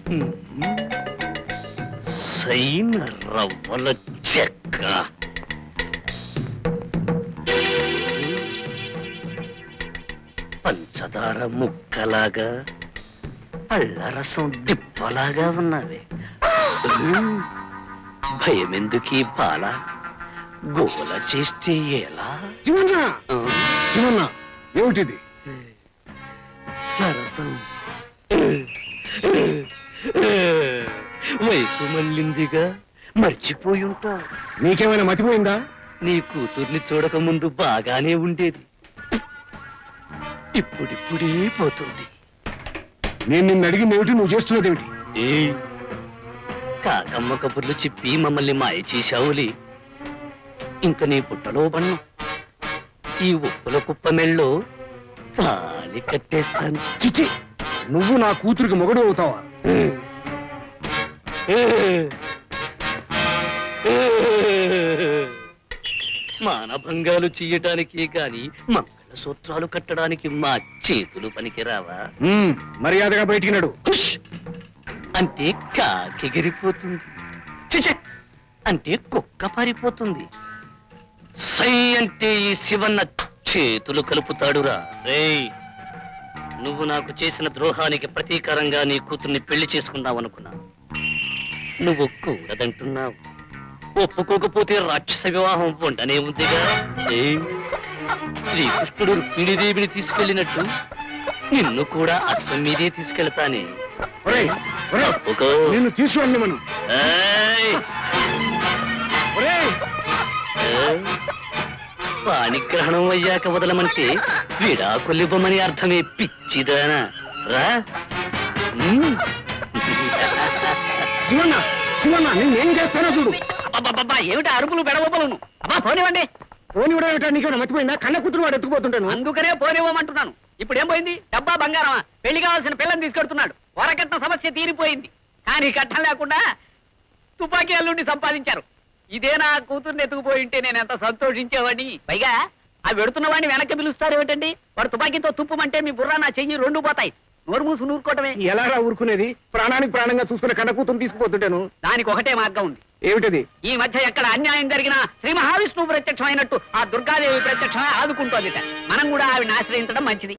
Sign రవ్వల చెక్క పంచదార ముక్కలాగా పళ్ళరసం డిప్పలాగా ఉన్నవి భయమెందుకీ బాల గోల చేస్తే ఎలా శివన్న ఆ, శివన్న ఏమిటిది సరసం వయసు మళ్ళిందిగా మర్చిపోయి ఉంటావు నీకేమైనా మతిపోయిందా నీ కూతుర్ని చూడక ముందు బాగానే ఉండేది ఇప్పుడిప్పుడే పోతుంది నేను నిన్ను అడిగింది ఏమిటి నువ్వు చేస్తున్నది ఏమిటి ఏ కాకమ్మ కబుర్లు చెప్పి మమ్మల్ని మాయ చేశావులే ఇంక నీ పుట్టలో బన్ను ఈ ఉప్పుల కుప్ప మెళ్ళో తాలి కట్టేస్తాను చిచ్చి నువ్వు నా కూతురికి మొగడు అవుతావా మానభంగాలు చెయ్యటానికి గాని మంగళసూత్రాలు కట్టడానికి మా చేతులు పనికిరావా ఉమ్, మర్యాదగా బయటికి నడు హుష్! అంటే కాకెగిరిపోతుంది చిచ అంటే కుక్క పారిపోతుంది సై అంటే ఈ శివన్న చేతులు కలుపుతాడురా రేయ్ నువ్వు నాకు చేసిన ద్రోహానికి ప్రతీకారంగా నీ కూతుర్ని పెళ్లి చేసుకుందామనుకున్నా నువ్వు కూడదంటున్నావు ఒప్పుకోకపోతే రాక్షస వివాహం ఉండనే ఉందిగా ఏయ్, శ్రీకృష్ణుడు రుక్మిణీదేవిని తీసుకెళ్ళినట్టు నిన్ను కూడా అశ్వం మీదే తీసుకెళ్తానే ఒరేయ్, ఒరేయ్, ఒప్పుకో. నిన్ను తీసుకురండి మనం ఏయ్, ఒరేయ్, ఏయ్. పాణిగ్రహణం అయ్యాక వదలమంటే విడాకులివ్వమని అర్థమే పిచ్చిదానా రా ఉమ్. శివన్న శివన్న నిన్నేం చేస్తానో చూడు అబ్బబ్బబ్బా ఏమిటి అరుపులు బెడవబలును అబ్బా పోనివ్వండి ఫోన్ ఇవ్వడం ఏమిటా నీకేమైనా మతిపోయిందా కన్న కూతురు వాడు ఎత్తుకుపోతుంటాను అందుకనే పోనివ్వమంటున్నాను ఇప్పుడు ఏం పోయింది డబ్బా బంగారమా పెళ్లి కావాల్సిన పిల్లని తీసుకెడుతున్నాడు వరకట్న సమస్య తీరిపోయింది కానీ కట్టం లేకుండా తుపాకీ అల్లుండి సంపాదించారు ఇదే నా కూతుర్ని ఎత్తుకుపోయి ఉంటే నేను ఎంత సంతోషించేవాడిని పైగా ఆ వెడుతున్న వాడిని వెనక్కి పిలుస్తారు ఏమిటండి వాడు తుపాకీతో తుప్పమంటే మీ బుర్ర నా చెయ్యి రెండు పోతాయి నోరు మూసు నూరుకోవటమే ఎలారా ఊరుకునేది ప్రాణానికి ప్రాణంగా చూసుకునే కన్న కూతురు తీసుకుపోతుంటాను దానికి ఒకటే మార్గం ఉంది ఏమిటది ఈ మధ్య ఎక్కడ అన్యాయం జరిగినా శ్రీ మహావిష్ణువు ప్రత్యక్షమైనట్టు ఆ దుర్గాదేవి ప్రత్యక్షమై ఆదుకుంటోందిట మనం కూడా ఆవిడని ఆశ్రయించడం మంచిది